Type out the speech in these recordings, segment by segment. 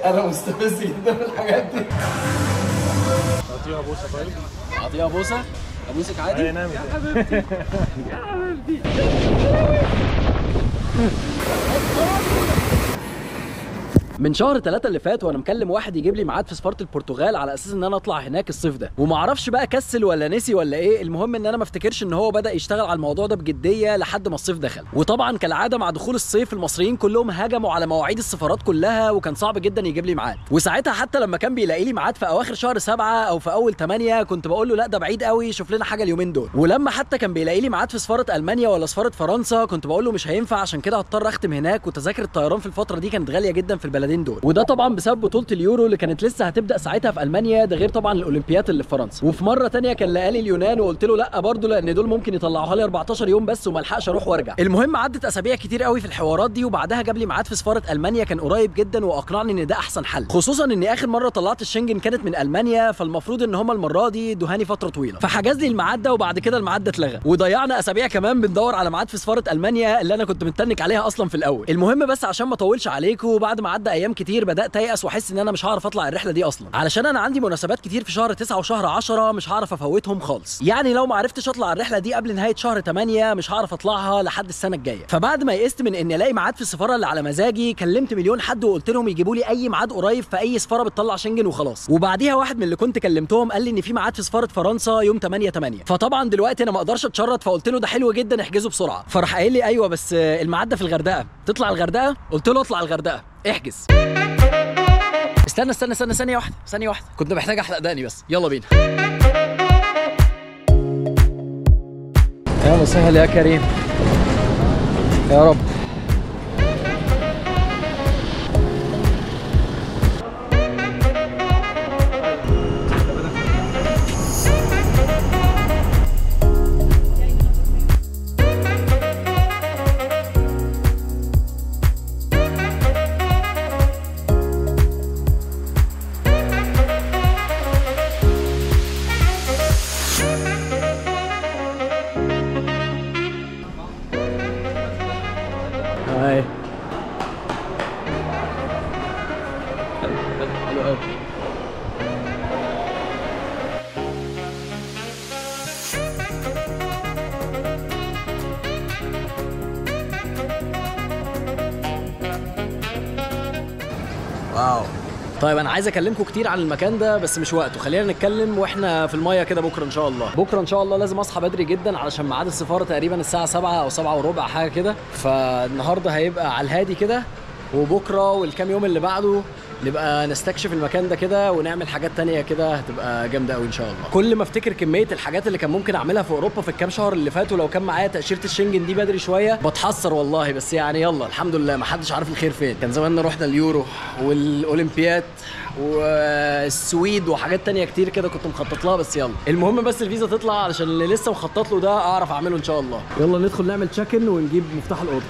انا مستفز جدا بالحاجات دي اعطيها بوسه طيب اعطيها بوسه ابوسك عادي هي نامت من شهر ثلاثة اللي فات وانا مكلم واحد يجيب لي ميعاد في سفاره البرتغال على اساس ان انا اطلع هناك الصيف ده وما اعرفش بقى كسل ولا نسي ولا ايه المهم ان انا ما افتكرش ان هو بدا يشتغل على الموضوع ده بجديه لحد ما الصيف دخل وطبعا كالعاده مع دخول الصيف المصريين كلهم هجموا على مواعيد السفارات كلها وكان صعب جدا يجيب لي ميعاد وساعتها حتى لما كان بيلاقي لي ميعاد في اواخر شهر سبعة او في اول ثمانية كنت بقول له لا ده بعيد قوي شوف لنا حاجه اليومين دول ولما حتى كان بيلاقي لي ميعاد في سفاره المانيا ولا سفاره فرنسا كنت بقول له مش هينفع عشان كده هضطر اختم هناك وتذاكر الطيران في الفتره دي كانت غاليه جدا في البلدين دول وده طبعا بسبب بطوله اليورو اللي كانت لسه هتبدا ساعتها في المانيا ده غير طبعا الاولمبيات اللي في فرنسا وفي مره تانية كان لقالي اليونان وقلت له لا برضه لان دول ممكن يطلعوها لي 14 يوم بس وما الحقش اروح وارجع المهم عدت اسابيع كتير قوي في الحوارات دي وبعدها جاب لي ميعاد في سفاره المانيا كان قريب جدا واقنعني ان ده احسن حل خصوصا ان اخر مره طلعت الشنجن كانت من المانيا فالمفروض ان هم المره دي دهاني فتره طويله فحجز لي الميعاد ده وبعد كده الميعاد ده اتلغى وضيعنا اسابيع كمان بندور على ميعاد في سفاره المانيا اللي انا كنت متنك عليها اصلا في الاول المهم بس عشان ما اطولش عليكم بعد ما عدى ايام كتير بدات ايأس واحس ان انا مش هعرف اطلع الرحله دي اصلا علشان انا عندي مناسبات كتير في شهر 9 وشهر 10 مش هعرف افوتهم خالص يعني لو ما عرفتش اطلع الرحله دي قبل نهايه شهر 8 مش هعرف اطلعها لحد السنه الجايه فبعد ما يئست من اني الاقي ميعاد في السفاره اللي على مزاجي كلمت مليون حد وقلت لهم يجيبوا لي اي ميعاد قريب في اي سفاره بتطلع شنجن وخلاص وبعديها واحد من اللي كنت كلمتهم قال لي ان في ميعاد في سفاره فرنسا يوم 8 8 فطبعا دلوقتي انا ما اقدرش اتشرط فقلت له ده حلو جدا احجزه بسرعه فراح قايل لي ايوه بس الميعاد ده في الغردقه تطلع الغردقه قلت له اطلع الغردقه احجز استنى استنى استنى ثانية واحدة ثانية واحدة كنت محتاج احلق دقني بس يلا بينا يا مسهل يا كريم يا رب هاي حلو قوي واو طيب انا عايز اكلمكم كتير عن المكان ده بس مش وقته خلينا نتكلم واحنا في المايه كده بكره ان شاء الله بكره ان شاء الله لازم اصحى بدري جدا علشان ميعاد السفاره تقريبا الساعه 7 او 7 وربع حاجه كده فالنهارده هيبقى على الهادي كده وبكره والكام يوم اللي بعده نبقى نستكشف المكان ده كده ونعمل حاجات تانية كده هتبقى جامده قوي ان شاء الله كل ما افتكر كميه الحاجات اللي كان ممكن اعملها في اوروبا في الكام شهر اللي فاتوا لو كان معايا تاشيره الشنجن دي بدري شويه بتحسر والله بس يعني يلا الحمد لله ما حدش عارف الخير فين كان زماننا رحنا اليورو والاولمبياد والسويد وحاجات تانية كتير كده كنت مخطط لها بس يلا المهم بس الفيزا تطلع علشان اللي لسه مخطط له ده اعرف اعمله ان شاء الله يلا ندخل نعمل تشيك ان ونجيب مفتاح الاوضه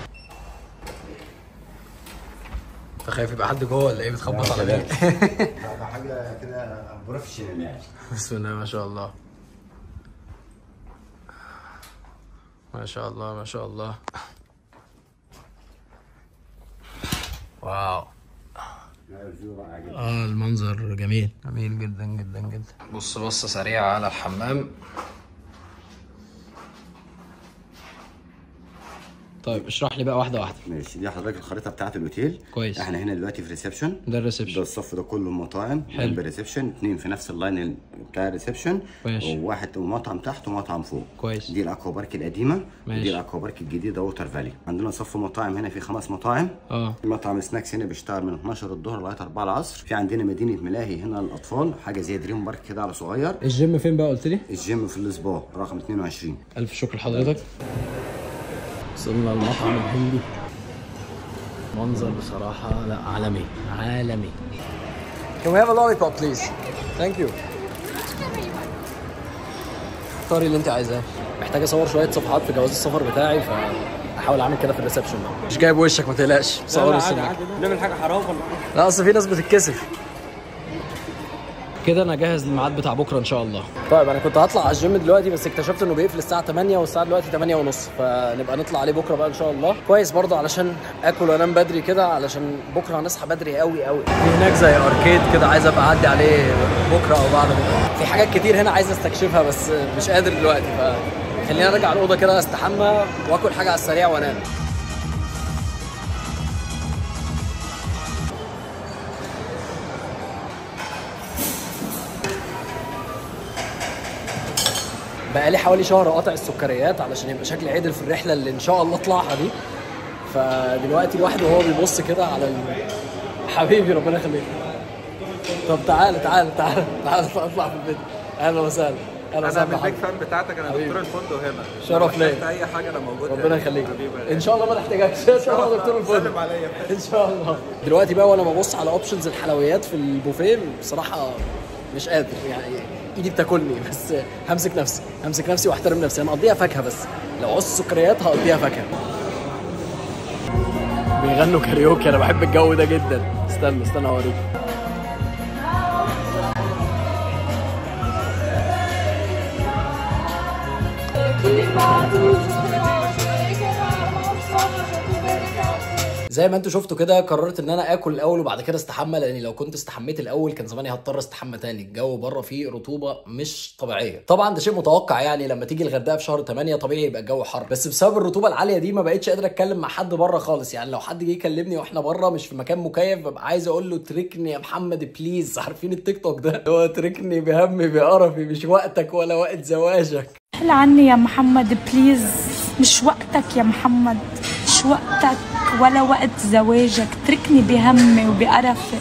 انت خايف يبقى حد جوه ولا ايه بتخبط على مين ده حاجه كده بروفيشنال يعني بسم الله ما شاء الله ما شاء الله ما شاء الله واو اه المنظر جميل جميل جدا جدا جدا بص بصه سريعه على الحمام طيب اشرح لي بقى واحده واحده ماشي دي حضرتك الخريطه بتاعت الاوتيل كويس. احنا هنا دلوقتي في ريسبشن ده ده الريسبشن الصف ده كله مطاعم حلو. جنب الريسبشن اتنين في نفس اللاين ال- بتاع الريسبشن ماشي. وواحد ومطعم تحت ومطعم فوق كويس. دي الاكوا بارك القديمه ماشي. ودي الاكوا بارك الجديده ووتر فالي عندنا صف مطاعم هنا في خمس مطاعم اه مطعم سناكس هنا بيشتغل من 12 الظهر لغايه 4 العصر في عندنا مدينه ملاهي هنا للاطفال حاجه زي دريم بارك كده على صغير الجيم فين بقى قلت لي الجيم في الاسبوع رقم 22 الف شكر لحضرتك وصلنا المطعم الهندي منظر بصراحة لا عالمي عالمي Can we have a lollipop please? Thank you. اختاري اللي انت عايزاه محتاج اصور شوية صفحات في جواز السفر بتاعي فاحاول اعمل كده في الريسبشن مش جايب وشك ما تقلقش صور بس هناك. نعمل حاجه حرام ولا لا اصل في ناس بتتكسف كده انا جاهز للميعاد بتاع بكره ان شاء الله طيب انا كنت هطلع على الجيم دلوقتي بس اكتشفت انه بيقفل الساعه 8 والساعه دلوقتي 8 ونص فنبقى نطلع عليه بكره بقى ان شاء الله كويس برضه علشان اكل وانام بدري كده علشان بكره هنصحى بدري قوي قوي في هناك زي اركيد كده عايز ابقى اعدي عليه بكره او بعد بكره في حاجات كتير هنا عايز استكشفها بس مش قادر دلوقتي فخلينا ارجع الاوضه كده استحمى واكل حاجه على السريع وانام بقالي حوالي شهر قاطع السكريات علشان يبقى شكلي عدل في الرحله اللي ان شاء الله اطلعها دي فدلوقتي الواحد وهو بيبص كده على ال... حبيبي ربنا يخليك طب تعالى تعالى تعالى تعالى اطلع في الفيديو اهلا وسهلا اهلا انا وسهلا من البيج بحضرتك. فان بتاعتك انا حبيبي. دكتور الفندق هنا شرف لو ليا. احتجت اي حاجه انا موجود ربنا هنا. يخليك حبيبي ان شاء الله ما نحتاجكش ان شاء الله دكتور الفندق سلم عليا ان شاء الله دلوقتي بقى وانا ببص على اوبشنز الحلويات في البوفيه بصراحه مش قادر يعني ايدي بتاكلني بس همسك نفسي همسك نفسي واحترم نفسي انا اقضيها فاكهه بس لو عوزت سكريات هقضيها فاكهه بيغنوا كاريوكي انا بحب الجو ده جدا استنى استنى اوريك زي ما انتوا شفتوا كده قررت ان انا اكل الاول وبعد كده استحمى لاني لو كنت استحميت الاول كان زماني هضطر استحمى تاني الجو بره فيه رطوبه مش طبيعيه طبعا ده شيء متوقع يعني لما تيجي الغردقه في شهر 8 طبيعي يبقى الجو حر بس بسبب الرطوبه العاليه دي ما بقتش قادر اتكلم مع حد بره خالص يعني لو حد جه يكلمني واحنا بره مش في مكان مكيف ببقى عايز اقول له تركني يا محمد بليز عارفين التيك توك ده هو تركني بهمي بقرفي مش وقتك ولا وقت زواجك احل عني يا محمد بليز مش وقتك يا محمد مش وقتك ولا وقت زواجك اتركني بهمي وبقرفي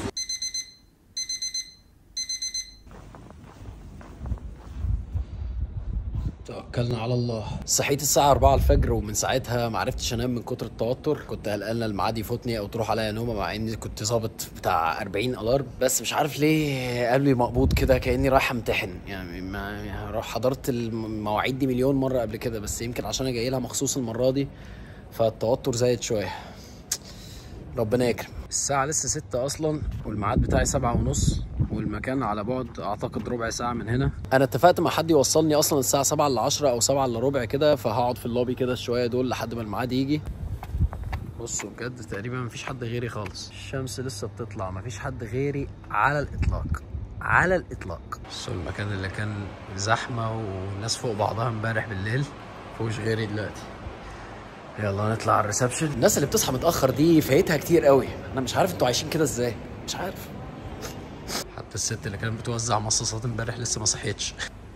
توكلنا على الله صحيت الساعة 4 الفجر ومن ساعتها ما عرفتش انام من كتر التوتر كنت قلقان الميعاد يفوتني او تروح عليا نومة مع اني كنت ظابط بتاع 40 الارم بس مش عارف ليه قلبي مقبوض كده كاني رايح امتحن يعني ما يعني روح حضرت المواعيد دي مليون مرة قبل كده بس يمكن عشان انا جاي لها مخصوص المرة دي فالتوتر زايد شوية ربنا يكرم الساعة لسه ستة أصلا والميعاد بتاعي سبعة ونص والمكان على بعد أعتقد ربع ساعة من هنا أنا اتفقت مع حد يوصلني أصلا الساعة سبعة إلا عشرة أو سبعة إلا ربع كده فهقعد في اللوبي كده شوية دول لحد ما الميعاد يجي بصوا بجد تقريبا مفيش حد غيري خالص الشمس لسه بتطلع مفيش حد غيري على الإطلاق على الإطلاق بصوا المكان اللي كان زحمة والناس فوق بعضها امبارح بالليل مفيهوش غيري دلوقتي يلا نطلع على الريسبشن الناس اللي بتصحى متاخر دي فايتها كتير قوي انا مش عارف انتوا عايشين كده ازاي مش عارف حتى الست اللي كانت بتوزع مصاصات امبارح لسه ما صحيتش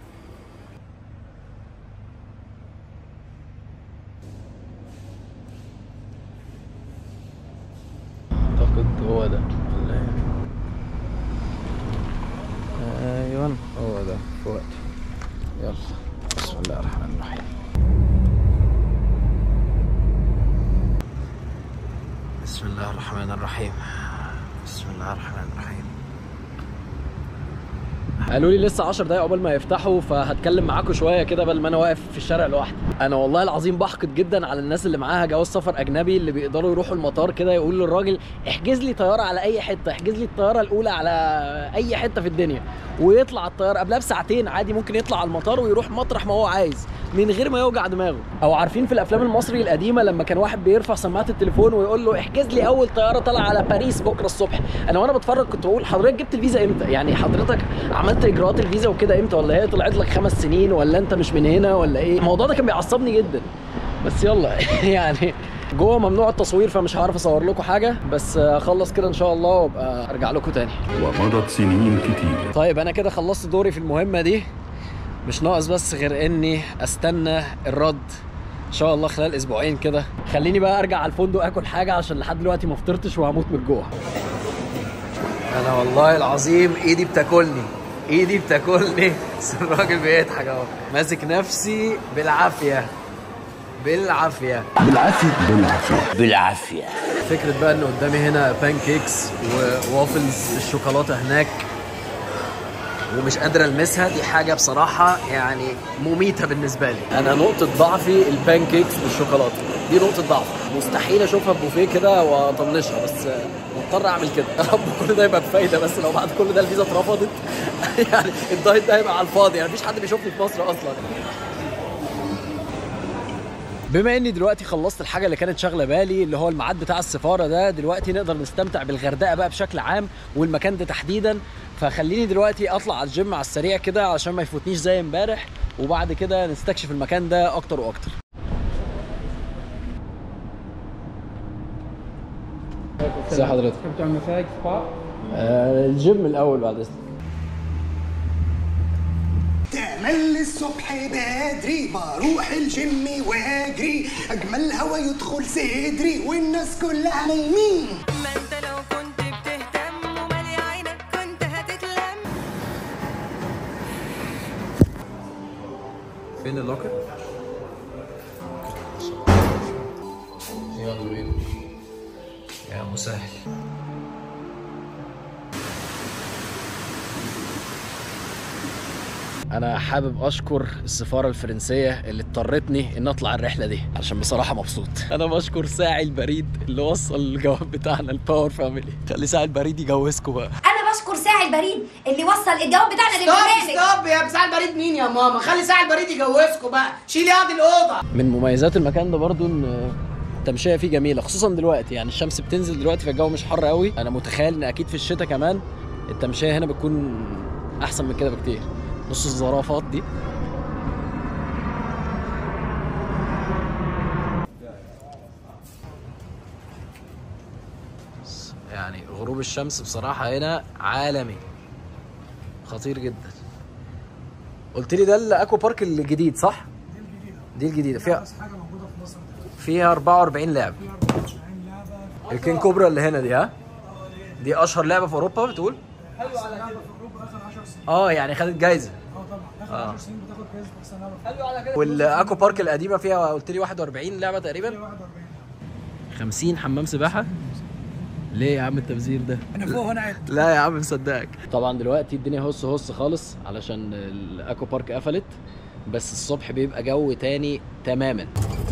اعتقد هو ده ولا ايه ايوه هو ده في وقته يلا بسم الله الرحمن الرحيم بسم الله الرحمن الرحيم بسم الله الرحمن الرحيم قالوا لي لسه 10 دقايق عقبال ما يفتحوا فهتكلم معاكم شويه كده بدل ما انا واقف في الشارع لوحدي انا والله العظيم بحقد جدا على الناس اللي معاها جواز سفر اجنبي اللي بيقدروا يروحوا المطار كده يقولوا للراجل احجز لي طياره على اي حته احجز لي الطياره الاولى على اي حته في الدنيا ويطلع الطياره قبلها بساعتين عادي ممكن يطلع على المطار ويروح مطرح ما هو عايز من غير ما يوجع دماغه او عارفين في الافلام المصري القديمه لما كان واحد بيرفع سماعه التليفون ويقول له احجز لي اول طياره طالعه على باريس بكره الصبح انا وانا بتفرج كنت بقول حضرتك جبت الفيزا امتى يعني حضرتك عملت اجراءات الفيزا وكده امتى ولا هي طلعت لك خمس سنين ولا انت مش من هنا ولا ايه الموضوع ده كان بيعصبني جدا بس يلا يعني جوه ممنوع التصوير فمش هعرف اصور لكم حاجه بس اخلص كده ان شاء الله وابقى ارجع لكم تاني ومضت سنين كتيرة طيب انا كده خلصت دوري في المهمه دي مش ناقص بس غير اني استنى الرد ان شاء الله خلال اسبوعين كده خليني بقى ارجع على الفندق اكل حاجه عشان لحد دلوقتي ما فطرتش وهموت من الجوع انا والله العظيم ايدي بتاكلني ايدي بتاكلني بس الراجل بيضحك اهو ماسك نفسي بالعافيه بالعافيه بالعافية فكرة بقى ان قدامي هنا بان كيكس ووافلز الشوكولاتة هناك ومش قادر المسها دي حاجه بصراحه يعني مميته بالنسبه لي انا نقطه ضعفي البان كيكس بالشوكولاته دي نقطه ضعف مستحيل اشوفها بوفيه كده واطنشها بس مضطر اعمل كده يا رب كل ده يبقى بفايده بس لو بعد كل ده الفيزا اترفضت يعني الدايت ده هيبقى على الفاضي يعني مفيش حد بيشوفني في مصر اصلا بما اني دلوقتي خلصت الحاجه اللي كانت شاغله بالي اللي هو الميعاد بتاع السفاره ده دلوقتي نقدر نستمتع بالغردقه بقى بشكل عام والمكان ده تحديدا فخليني دلوقتي اطلع على الجيم على السريع كده عشان ما يفوتنيش زي امبارح وبعد كده نستكشف المكان ده اكتر واكتر ازي حضرتك بتوع المساج سبا آه الجيم الاول بعد اذنك تعمل الصبح بدري بروح الجيم واجري اجمل هوا يدخل صدري والناس كلها نايمين ما انت لو كنت بتهتم ومالي عينك كنت هتتلم فين اللوكر؟ يلا بينا يا مسهل انا حابب اشكر السفاره الفرنسيه اللي اضطرتني ان اطلع الرحله دي عشان بصراحه مبسوط انا بشكر ساعي البريد اللي وصل الجواب بتاعنا الباور فاميلي خلي ساعي البريد يجوزكم بقى انا بشكر ساعي البريد اللي وصل الجواب بتاعنا ستوب للبرنامج ستوب يا ساعة البريد مين يا ماما خلي ساعة البريد يجوزكم بقى شيلي قاضي الأوضة من مميزات المكان ده برضو ان التمشيه فيه جميله خصوصا دلوقتي يعني الشمس بتنزل دلوقتي فالجو مش حر قوي انا متخيل ان اكيد في الشتاء كمان التمشيه هنا بتكون احسن من كده بكتير بص الزرافات دي يعني غروب الشمس بصراحه هنا عالمي خطير جدا قلت لي ده الاكوا بارك الجديد صح دي الجديده فيها فيها 44 لعبه الكين كوبرا اللي هنا دي ها دي اشهر لعبه في اوروبا بتقول اه يعني خدت جايزه اه والاكوا بارك القديمه فيها قلت لي 41 لعبه تقريبا 50 حمام سباحه ليه يا عم التبذير ده؟ انا فوق هنا لا يا عم مصدقك طبعا دلوقتي الدنيا هص هص خالص علشان الاكوا بارك قفلت بس الصبح بيبقى جو تاني تماما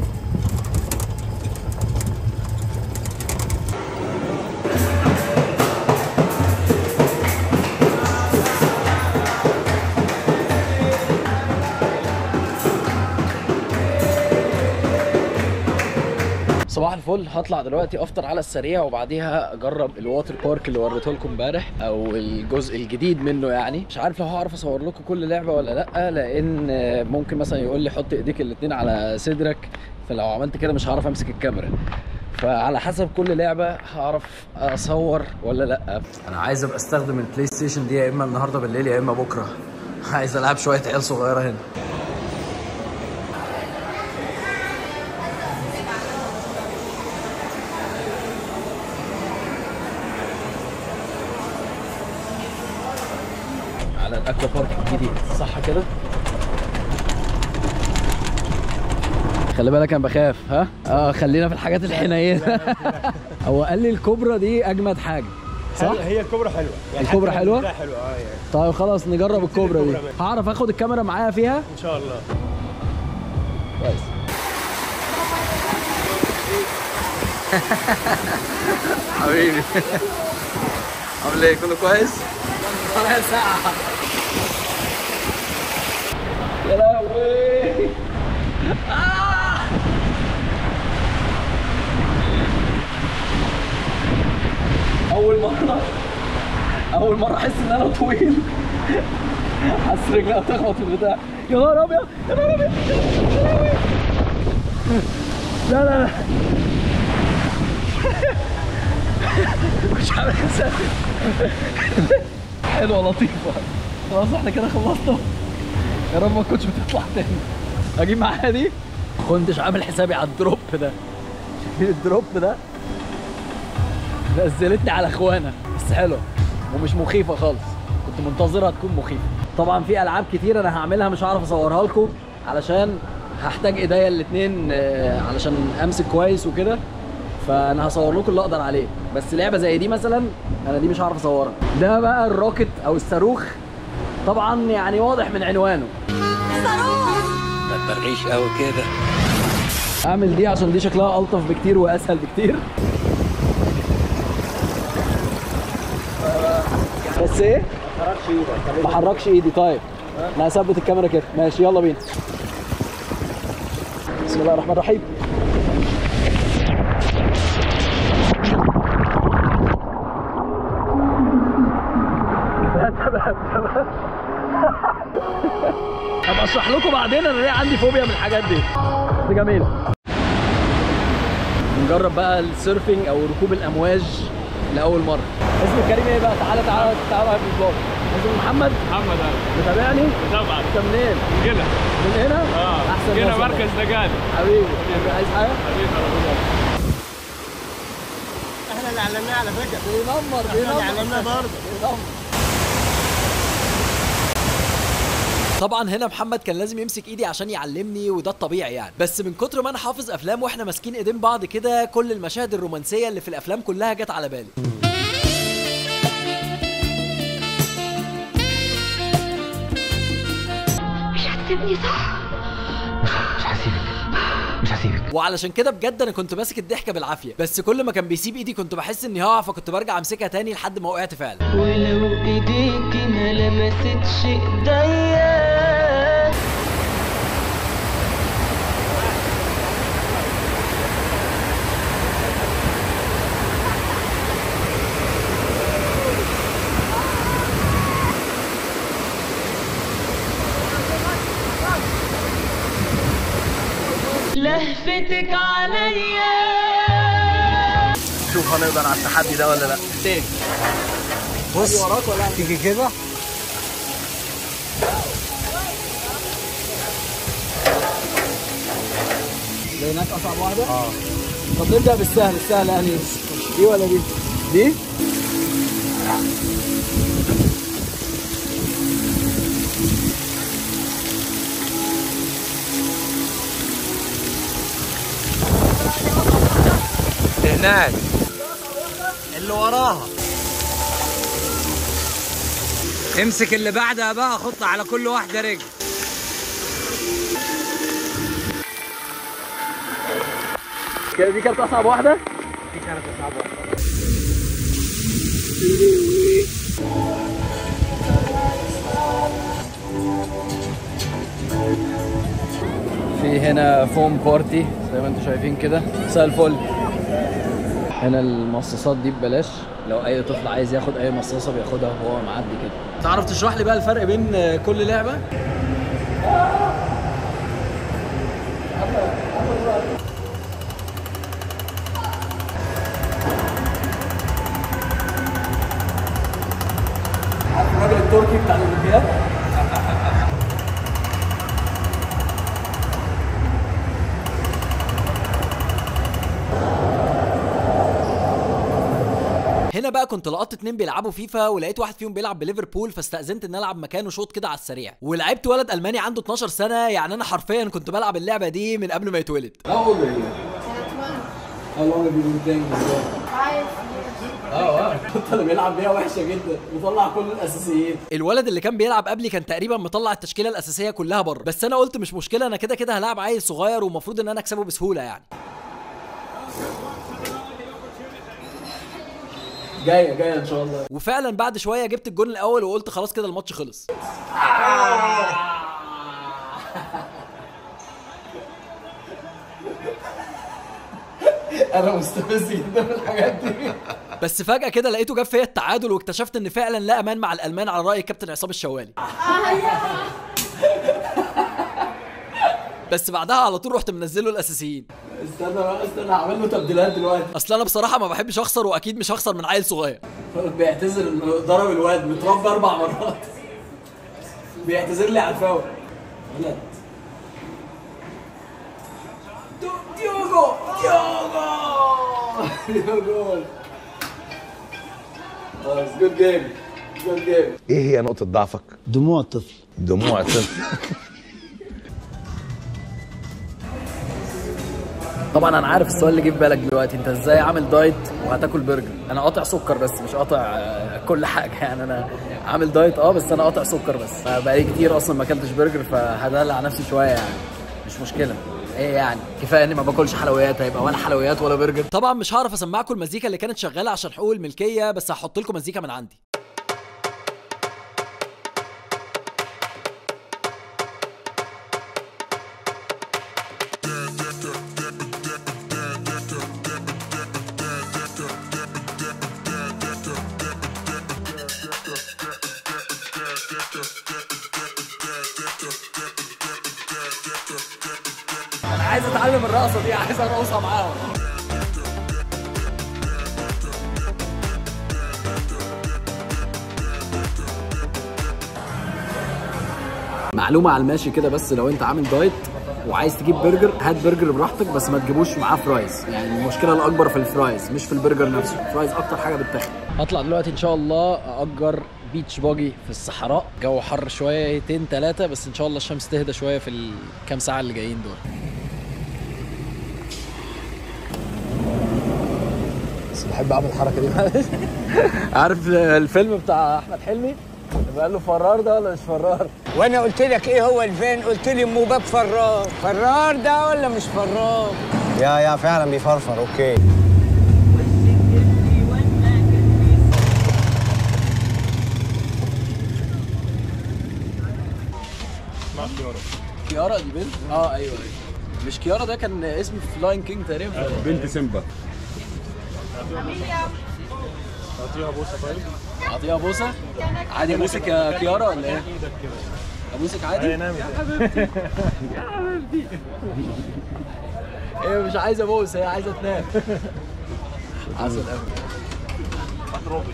صباح الفل هطلع دلوقتي افطر على السريع وبعديها اجرب الواتر بارك اللي وريته لكم امبارح او الجزء الجديد منه يعني مش عارف لو هعرف اصور لكم كل لعبه ولا لا لان ممكن مثلا يقول لي حط ايديك الاتنين على صدرك فلو عملت كده مش هعرف امسك الكاميرا فعلى حسب كل لعبه هعرف اصور ولا لا انا عايز ابقى استخدم البلاي ستيشن دي يا اما النهارده بالليل يا اما بكره عايز العب شويه عيال صغيره هنا على الاكوا بارك الجديد صح كده خلي بالك انا بخاف ها اه خلينا في الحاجات الحنينه هو قال لي الكوبرا دي اجمد حاجه صح هي الكوبرا حلوه يعني الكوبرا حتى حلوة؟ لا حلوه اه يعني طيب خلاص نجرب الكوبرا دي الكوبرا بقى. هعرف اخد الكاميرا معايا فيها ان شاء الله كويس حبيبي عامل ايه كله كويس؟ طالع ساعة يا لهوي آه! أول مرة أول مرة أحس إن أنا طويل حاسس رجلي هتخبط في البتاع يا نهار أبيض يا نهار أبيض يا نهار أبيض. لا لا لا مش عامل حسابي حلوه لطيفه خلاص احنا كده خلصنا يا رب ما كنتش بتطلع تاني اجيب معاها دي كنتش عامل حسابي على الدروب ده شايفين الدروب ده نزلتني على اخوانا بس حلوه ومش مخيفه خالص كنت منتظرها تكون مخيفه طبعا في العاب كتير انا هعملها مش هعرف اصورها لكم علشان هحتاج ايديا الاتنين آه، علشان امسك كويس وكده فانا هصور لكم اللي اقدر عليه بس لعبه زي دي مثلا انا دي مش هعرف اصورها ده بقى الروكت او الصاروخ طبعا يعني واضح من عنوانه ما ترغيش قوي كده اعمل دي عشان دي شكلها الطف بكتير واسهل بكتير بس ايه ما تحركش ايدك ما حركش ايدي طيب انا هثبت الكاميرا كده ماشي يلا بينا بسم الله الرحمن الرحيم تمام تمام هبقى اشرح لكم بعدين انا ليه عندي فوبيا من الحاجات دي بس جميله نجرب بقى السيرفنج او ركوب الامواج لاول مره اسم الكريم ايه بقى تعالى تعالى تعالى في الفلوج اسمه محمد محمد انا متابعني طبعا انت منين كده من هنا اه احسن كده ناس والله. مركز دجالي حبيبي عايز حاجه حبيبي ربنا احنا اللي علمناه على فكره بينمر احنا اللي بينمر علمناه برضه بينمر طبعا هنا محمد كان لازم يمسك ايدي عشان يعلمني وده الطبيعي يعني بس من كتر ما انا حافظ افلام واحنا ماسكين ايدين بعض كده كل المشاهد الرومانسيه اللي في الافلام كلها جت على بالي مش هتسيبني صح وعلشان كده بجد انا كنت ماسك الضحكه بالعافيه بس كل ما كان بيسيب ايدي كنت بحس اني هقع فكنت برجع امسكها تاني لحد ما وقعت فعلا ولو ايديكي ما لمستش ايديا لهفتك عليا شوف هنقدر على التحدي ده ولا لا تاني بص وراك ولا تيجي كده ده هناك اصعب واحده اه طب نبدا بالسهل السهل يعني دي ولا دي دي هناك اللي وراها امسك اللي بعدها بقى خط على كل واحده رجل كده دي كانت اصعب واحده في هنا فوم بارتي زي ما انتم شايفين كده مساء الفل هنا المصاصات دي ببلاش لو اي طفل عايز ياخد اي مصاصه بياخدها وهو معدي كده تعرف تشرح لي بقى الفرق بين كل لعبه الراجل التركي بتاع الاولمبياد هنا بقى كنت لقطت اتنين بيلعبوا فيفا ولقيت واحد فيهم بيلعب بليفربول فاستأذنت ان العب مكانه شوط كده على السريع ولعبت ولد الماني عنده 12 سنه يعني انا حرفيا كنت بلعب اللعبه دي من قبل ما يتولد How long have you been playing this game? اه اه الخطه اللي بيلعب بيها وحشه جدا مطلع كل الاساسيين الولد اللي كان بيلعب قبلي كان تقريبا مطلع التشكيله الاساسيه كلها بره بس انا قلت مش مشكله انا كده كده هلاعب عيل صغير ومفروض ان انا اكسبه بسهوله يعني جايه جايه ان شاء الله وفعلا بعد شويه جبت الجون الاول وقلت خلاص كده الماتش خلص انا مستفز جدا من الحاجات دي بس فجأة كده لقيته جاب فيا التعادل واكتشفت ان فعلا لا امان مع الالمان على رأي كابتن عصام الشوالي بس بعدها على طول رحت منزله الاساسيين استنى بقى استنى هعمل له تبديلات دلوقتي اصل انا بصراحه ما بحبش اخسر واكيد مش هخسر من عيل صغير بيعتذر انه ضرب الواد متربى اربع مرات بيعتذر لي على الفاول ولد ديوجو ديوجو ديوجو خلاص جود جيم جود جيم ايه هي نقطة ضعفك؟ دموع الطفل دموع طفل طبعا انا عارف السؤال اللي جه في بالك دلوقتي انت ازاي عامل دايت وهتاكل برجر انا قاطع سكر بس مش قاطع آه، كل حاجه يعني انا عامل دايت اه بس انا قاطع سكر بس بقالي كتير اصلا ما اكلتش برجر فهدلع نفسي شويه يعني مش مشكله ايه يعني كفايه اني ما باكلش حلويات هيبقى ولا حلويات ولا برجر طبعا مش هعرف اسمعكم المزيكا اللي كانت شغاله عشان حقوق الملكيه بس هحط لكم مزيكا من عندي انا عايز اتعلم الرقصه دي عايز ارقصها معاهم معلومه على الماشي كده بس لو انت عامل دايت وعايز تجيب برجر هات برجر براحتك بس ما تجيبوش معاه فرايز يعني المشكله الاكبر في الفرايز مش في البرجر نفسه الفرايز اكتر حاجه بتتاخد هطلع دلوقتي ان شاء الله اجر بيتش باجي في الصحراء جو حر شويتين ثلاثه بس ان شاء الله الشمس تهدى شويه في الكام ساعه اللي جايين دول بس بحب اعمل الحركه دي معلش عارف الفيلم بتاع احمد حلمي اللي قال له فرار ده ولا مش فرار وانا قلت لك ايه هو الفين قلت لي ام باب فرار فرار ده ولا مش فرار يا يا فعلا بيفرفر اوكي كيارا دي بنت اه ايوه ايوه مش كيارا ده كان اسم فلاين كينج تقريبا بنت سيمبا اعطيها بوسه عادي ابوسك يا كيارا ولا ايه؟ ابوسك عادي؟ يا حبيبتي يا حبيبتي هي مش عايزه بوس هي عايزه تنام عسل قوي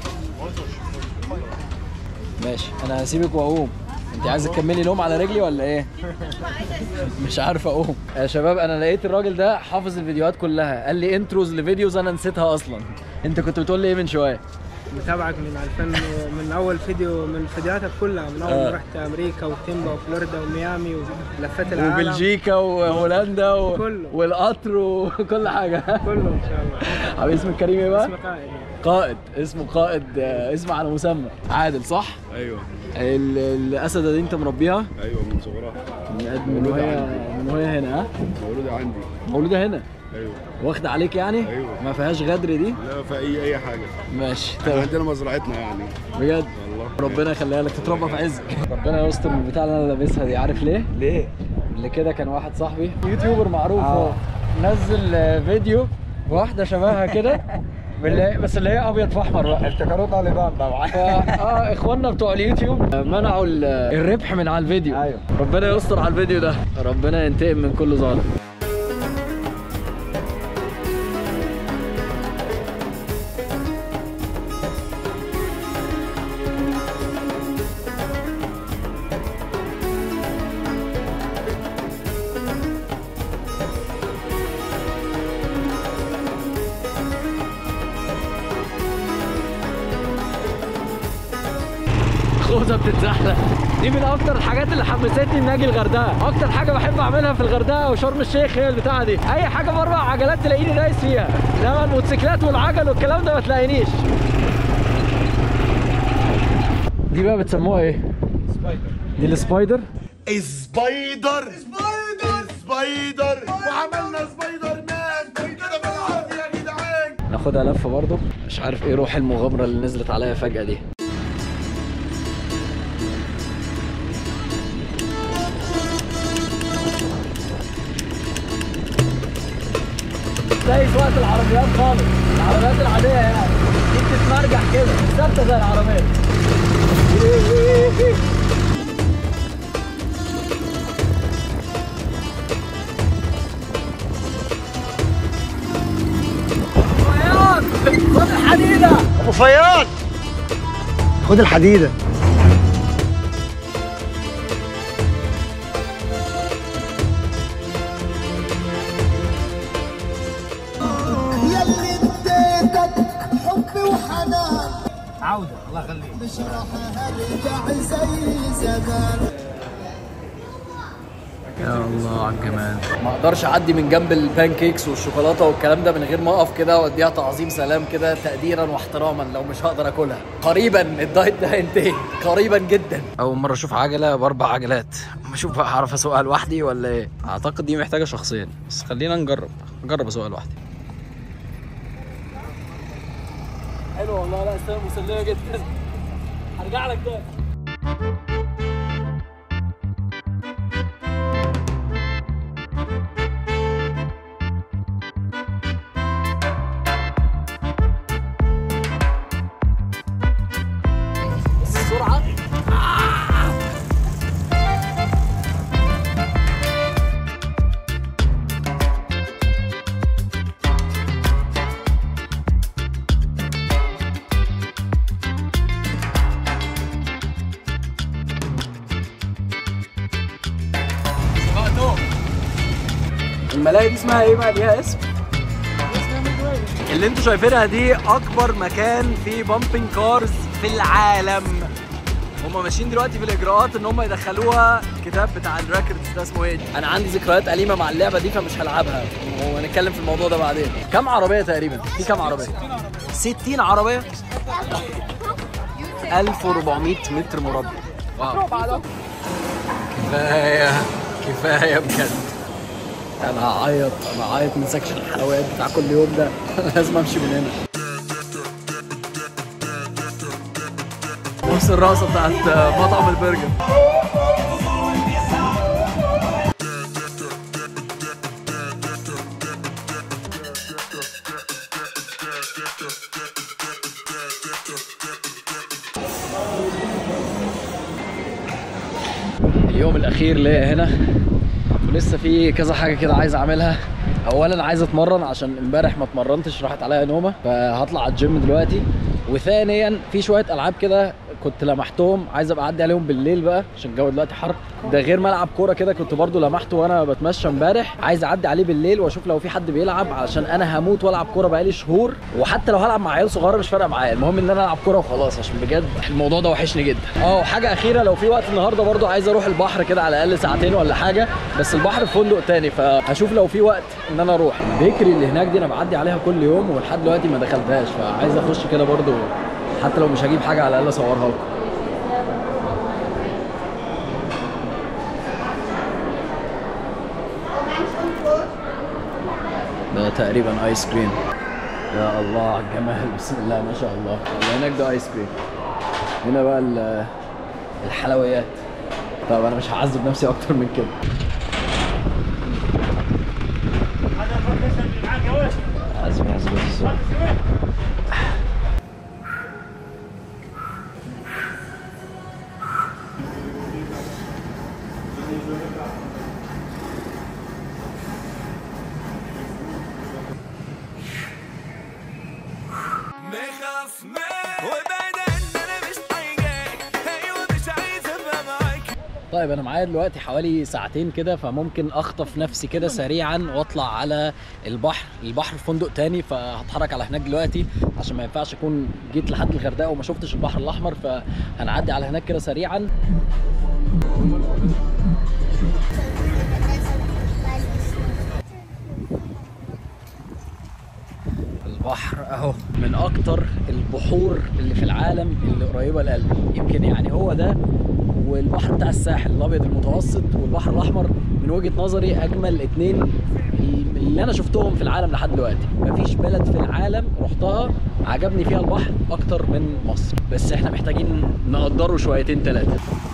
ماشي انا هسيبك واقوم انت عايزه تكملي نوم على رجلي ولا ايه؟ مش عارف اقوم يا شباب انا لقيت الراجل ده حافظ الفيديوهات كلها قال لي انتروز لفيديوز انا نسيتها اصلا انت كنت بتقول لي ايه من شويه؟ متابعك من 2000 من اول فيديو من فيديوهاتك كلها من اول آه. ما رحت امريكا وتيمبا وفلوريدا وميامي ولفيت العالم وبلجيكا وهولندا و... كله. والقطر وكل حاجه كله ان شاء الله حبيبي اسمك كريم ايه بقى؟ اسم قائد قائد اسمه قائد آه، اسم على مسمى عادل صح؟ ايوه ال- الاسده دي انت مربيها ايوه من صغرها من من وهي من وهي هنا ها؟ مولوده عندي مولوده هنا ايوه واخده عليك يعني؟ أيوة. ما فيهاش غدر دي؟ لا في اي اي حاجه ماشي احنا تمام عندنا مزرعتنا يعني بجد والله ربنا يخليها لك تتربى في عزك ربنا يستر من البتاع اللي انا لابسها دي عارف ليه؟ ليه؟ اللي كده كان واحد صاحبي يوتيوبر معروف هو نزل آه، فيديو واحده شبهها كده باللي بس اللي هي ابيض في احمر بقى افتكروا طالبان طبعا اه اخواننا بتوع اليوتيوب منعوا ال- الربح من على الفيديو أيوة. ربنا يستر على الفيديو ده ربنا ينتقم من كل ظالم خوذه بتتزحلق دي من اكتر الحاجات اللي حمستني ان اجي الغردقه اكتر حاجه بحب اعملها في الغردقه وشرم الشيخ هي البتاعه دي اي حاجه باربع عجلات تلاقيني دايس فيها انما الموتوسيكلات والعجل والكلام ده ما تلاقينيش دي بقى بتسموها ايه دي السبايدر سبايدر سبايدر سبايدر وعملنا سبايدر مان كده بالعافيه يا جدعان ناخدها لفه برضو مش عارف ايه روح المغامره اللي نزلت عليا فجاه دي دايس وقت العربيات خالص العربيات العاديه يعني دي بتتمرجح كده مش ثابته زي العربيات فياض خد الحديده ابو فياض خد الحديده يلي اديتك حب وحنان عوده الله يخليك مش راح ارجع زي زمان يا الله على الجمال ما اقدرش اعدي من جنب البان كيكس والشوكولاته والكلام ده من غير ما اقف كده واديها تعظيم سلام كده تقديرا واحتراما لو مش هقدر اكلها قريبا الدايت ده هينتهي قريبا جدا اول مره اشوف عجله باربع عجلات اشوف بقى هعرف اسوقها لوحدي ولا ايه اعتقد دي محتاجه شخصين بس خلينا نجرب نجرب اسوقها لوحدي حلو والله لا استنى مسليه جدا هرجع لك تاني السرعه الملاهي دي اسمها ايه بقى ليها اسم اللي انتوا شايفينها دي اكبر مكان فيه بامبنج كارز في العالم هما ماشيين دلوقتي في الاجراءات ان هم يدخلوها الكتاب بتاع الريكوردز ده اسمه ايه انا عندي ذكريات اليمه مع اللعبه دي فمش هلعبها وهنتكلم في الموضوع ده بعدين كم عربيه تقريبا في كم عربيه 60 عربيه 1400 متر مربع واو كفايه كفايه بجد انا هعيط انا هعيط من سكشن الحلويات بتاع كل يوم ده لازم امشي من هنا نفس الرقصه بتاعت مطعم البرجر اليوم الاخير ليا هنا ولسه في كذا حاجه كده عايز اعملها اولا عايز اتمرن عشان امبارح ما اتمرنتش راحت عليا نومه فهطلع على الجيم دلوقتي وثانيا في شويه العاب كده كنت لمحتهم عايز ابقى اعدي عليهم بالليل بقى عشان الجو دلوقتي حر ده غير ملعب كوره كده كنت برضو لمحته وانا بتمشى امبارح عايز اعدي عليه بالليل واشوف لو في حد بيلعب عشان انا هموت والعب كوره بقالي شهور وحتى لو هلعب مع عيال صغيره مش فارقه معايا المهم ان انا العب كوره وخلاص عشان بجد الموضوع ده وحشني جدا اه وحاجه اخيره لو في وقت النهارده برضو عايز اروح البحر كده على الاقل ساعتين ولا حاجه بس البحر في فندق تاني فهشوف لو في وقت ان انا اروح بيكري اللي هناك دي انا بعدي عليها كل يوم ولحد دلوقتي ما دخلتهاش فعايز اخش كده برضو حتى لو مش هجيب حاجه على الاقل اصورها لكم ده تقريبا ايس كريم يا الله على الجمال بسم الله ما شاء الله اللي هناك ده ايس كريم هنا بقى ال- الحلويات طب انا مش هعذب نفسي اكتر من كده حاسب حاسب بس مخاف منك وبعد ان انا مش طايقك ايوه مش عايز ابقى معاك طيب انا معايا دلوقتي حوالي ساعتين كده فممكن اخطف نفسي كده سريعا واطلع على البحر البحر في فندق تاني فهتحرك على هناك دلوقتي عشان ما ينفعش اكون جيت لحد الغردقه وما شفتش البحر الاحمر فهنعدي على هناك كده سريعا البحر اهو من اكتر البحور اللي في العالم اللي قريبه لقلبي يمكن يعني هو ده والبحر بتاع الساحل الابيض المتوسط والبحر الاحمر من وجهه نظري اجمل اتنين اللي انا شفتهم في العالم لحد دلوقتي مفيش بلد في العالم رحتها عجبني فيها البحر اكتر من مصر بس احنا محتاجين نقدره شويتين ثلاثه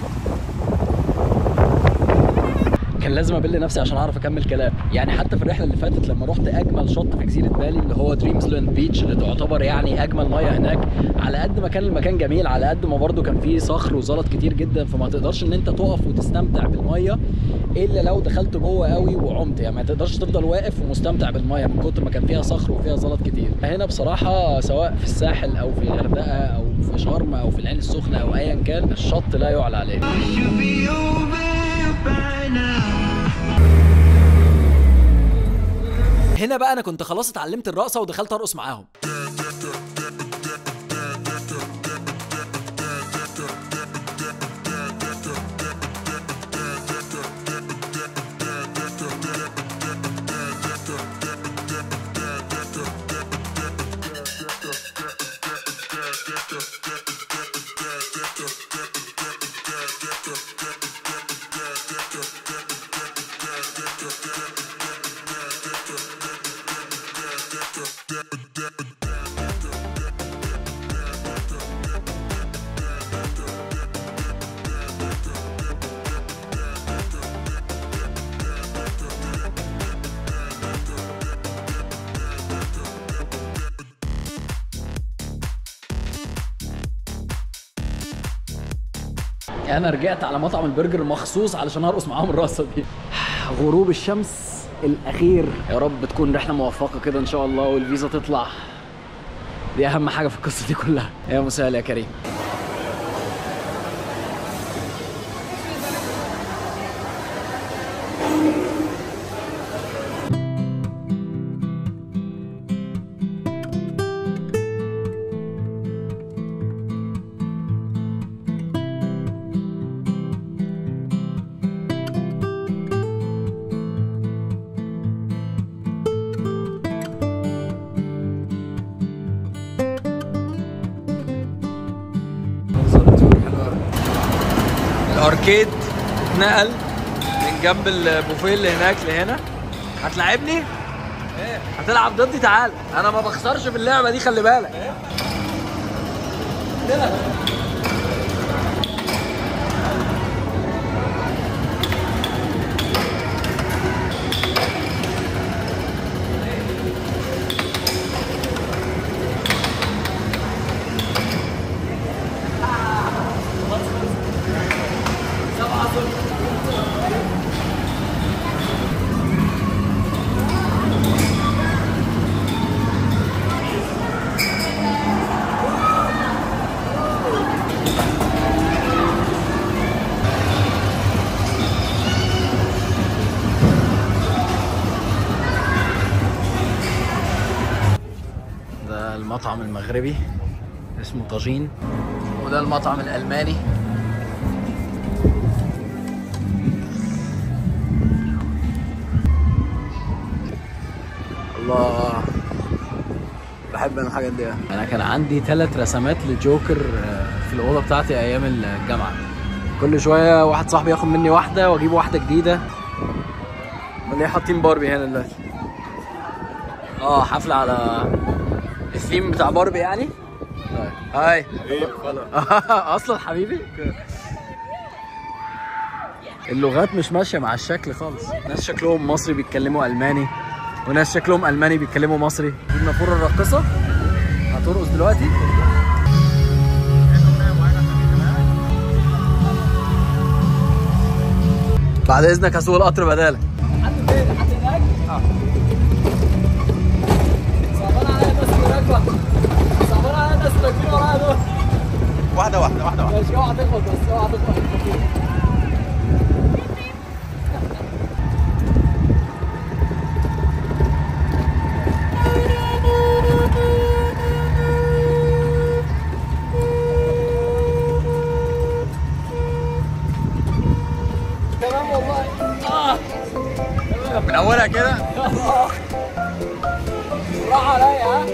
كان لازم ابل نفسي عشان اعرف اكمل كلام يعني حتى في الرحله اللي فاتت لما رحت اجمل شط في جزيره بالي اللي هو دريمزلاند بيتش اللي تعتبر يعني اجمل ميه هناك على قد ما كان المكان جميل على قد ما برده كان فيه صخر وزلط كتير جدا فما تقدرش ان انت تقف وتستمتع بالميه الا لو دخلت جوه قوي وعمت يعني ما تقدرش تفضل واقف ومستمتع بالميه من كتر ما كان فيها صخر وفيها زلط كتير هنا بصراحه سواء في الساحل او في الغردقه او في شرم او في العين السخنه او ايا كان الشط لا يعلى عليه هنا بقى انا كنت خلاص اتعلمت الرقصه ودخلت ارقص معاهم انا رجعت على مطعم البرجر مخصوص علشان ارقص معاهم الرقصه دي غروب الشمس الاخير يا رب تكون رحله موفقه كده ان شاء الله والفيزا تطلع دي اهم حاجه في القصه دي كلها يا مسهل يا كريم الاركيد اتنقل من جنب البوفيه اللي هناك لهنا هتلاعبني؟ هتلعب ضدي تعال انا ما بخسرش في اللعبه دي خلي بالك ده المطعم المغربي اسمه طاجين وده المطعم الالماني الله بحب انا الحاجات دي انا كان عندي ثلاث رسمات لجوكر آه، في الاوضه بتاعتي ايام الجامعه كل شويه واحد صاحبي ياخد مني واحده واجيب واحده جديده اللي حاطين باربي هنا دلوقتي اه حفله على الثيم بتاع باربي يعني هاي اصلا حبيبي اللغات مش ماشيه مع الشكل خالص ناس شكلهم مصري بيتكلموا الماني وناس شكلهم الماني بيتكلموا مصري دي النافوره الراقصه هترقص دلوقتي بعد اذنك هسوق القطر بدالك واحدة واحدة واحدة واحدة ماشي اوعى تخبط بس اوعى تخبط تمام والله اه من اولها كده راح عليا ها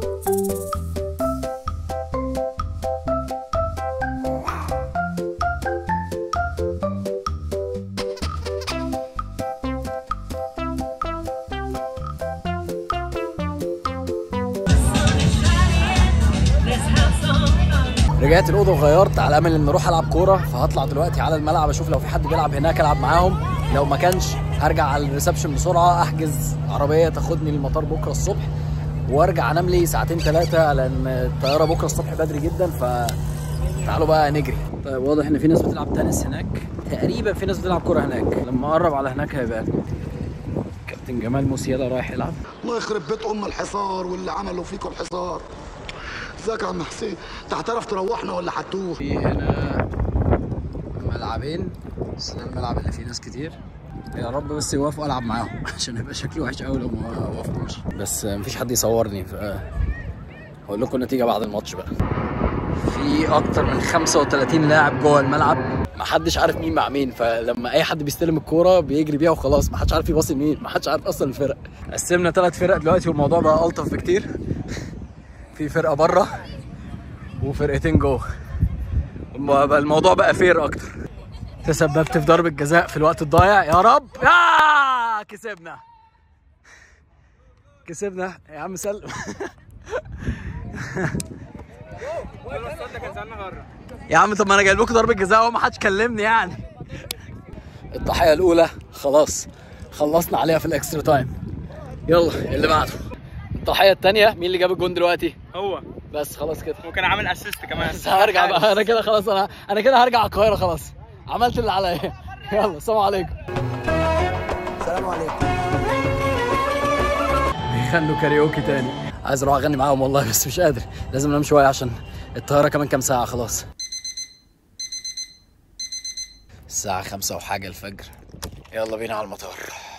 رجعت الاوضه وغيرت على امل ان اروح العب كوره فهطلع دلوقتي على الملعب اشوف لو في حد بيلعب هناك العب معاهم لو ما كانش هرجع على الريسبشن بسرعه احجز عربيه تاخدني المطار بكره الصبح وارجع انام لي ساعتين ثلاثه لان الطياره بكره الصبح بدري جدا ف تعالوا بقى نجري طيب واضح ان في ناس بتلعب تنس هناك تقريبا في ناس بتلعب كوره هناك لما اقرب على هناك هيبقى كابتن جمال موسيالا رايح يلعب الله يخرب بيت ام الحصار واللي عملوا فيكم الحصار ازيك يا عم حسين انت هتعرف تروحنا ولا هتوه في هنا ملعبين بس ده الملعب اللي فيه ناس كتير يا رب بس يوافقوا العب معاهم عشان هيبقى شكلي وحش قوي لو ما وافقوش بس مفيش حد يصورني ف هقول لكم النتيجه بعد الماتش بقى في اكتر من 35 لاعب جوه الملعب ما حدش عارف مين مع مين فلما اي حد بيستلم الكوره بيجري بيها وخلاص ما حدش عارف يباصي لمين ما حدش عارف اصلا الفرق قسمنا ثلاث فرق دلوقتي والموضوع بقى الطف بكتير في فرقه بره وفرقتين جوه الم- بقى الموضوع بقى فير اكتر تسببت في ضربة جزاء في الوقت الضايع يا رب يا كسبنا كسبنا يا عم سلم يا عم طب ما انا جايب لكم ضربة جزاء وما حدش كلمني يعني الضحية الأولى خلاص خلصنا عليها في الإكسترا تايم يلا اللي بعده الضحية التانية مين اللي جاب الجون دلوقتي؟ هو بس خلاص كده وكان عامل اسيست كمان بس هرجع بقى انا كده خلاص انا انا كده هرجع القاهره خلاص عملت اللي عليا يلا السلام عليكم السلام عليكم بيغنوا كاريوكي تاني عايز اروح اغني معاهم والله بس مش قادر لازم انام شويه عشان الطياره كمان كام ساعه خلاص الساعه خمسة وحاجه الفجر يلا بينا على المطار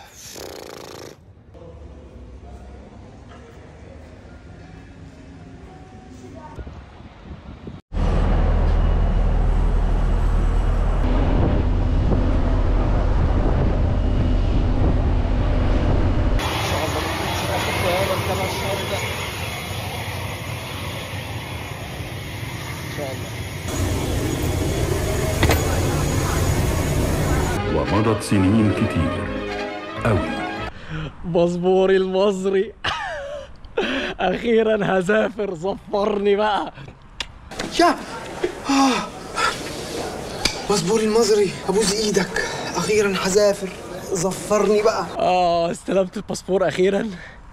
ومضت سنين كتير أوي باسبوري المصري اخيرا هسافر صفرني بقى يا آه. مصبوري المصري ابوس ايدك اخيرا هسافر ظفرني بقى اه استلمت الباسبور اخيرا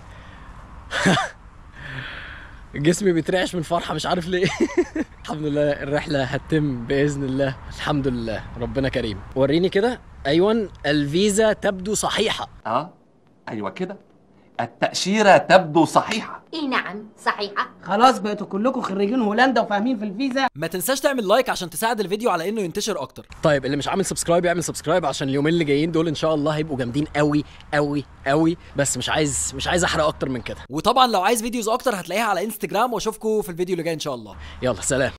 جسمي بيترعش من فرحه مش عارف ليه الحمد لله الرحله هتتم باذن الله الحمد لله ربنا كريم وريني كده ايوه الفيزا تبدو صحيحه اه ايوه كده التأشيرة تبدو صحيحة اي نعم صحيحة خلاص بقيتوا كلكم خريجين هولندا وفاهمين في الفيزا ما تنساش تعمل لايك عشان تساعد الفيديو على انه ينتشر اكتر طيب اللي مش عامل سبسكرايب يعمل سبسكرايب عشان اليومين اللي جايين دول ان شاء الله هيبقوا جامدين قوي قوي قوي بس مش عايز مش عايز احرق اكتر من كده وطبعا لو عايز فيديوز اكتر هتلاقيها على انستجرام واشوفكم في الفيديو اللي جاي ان شاء الله يلا سلام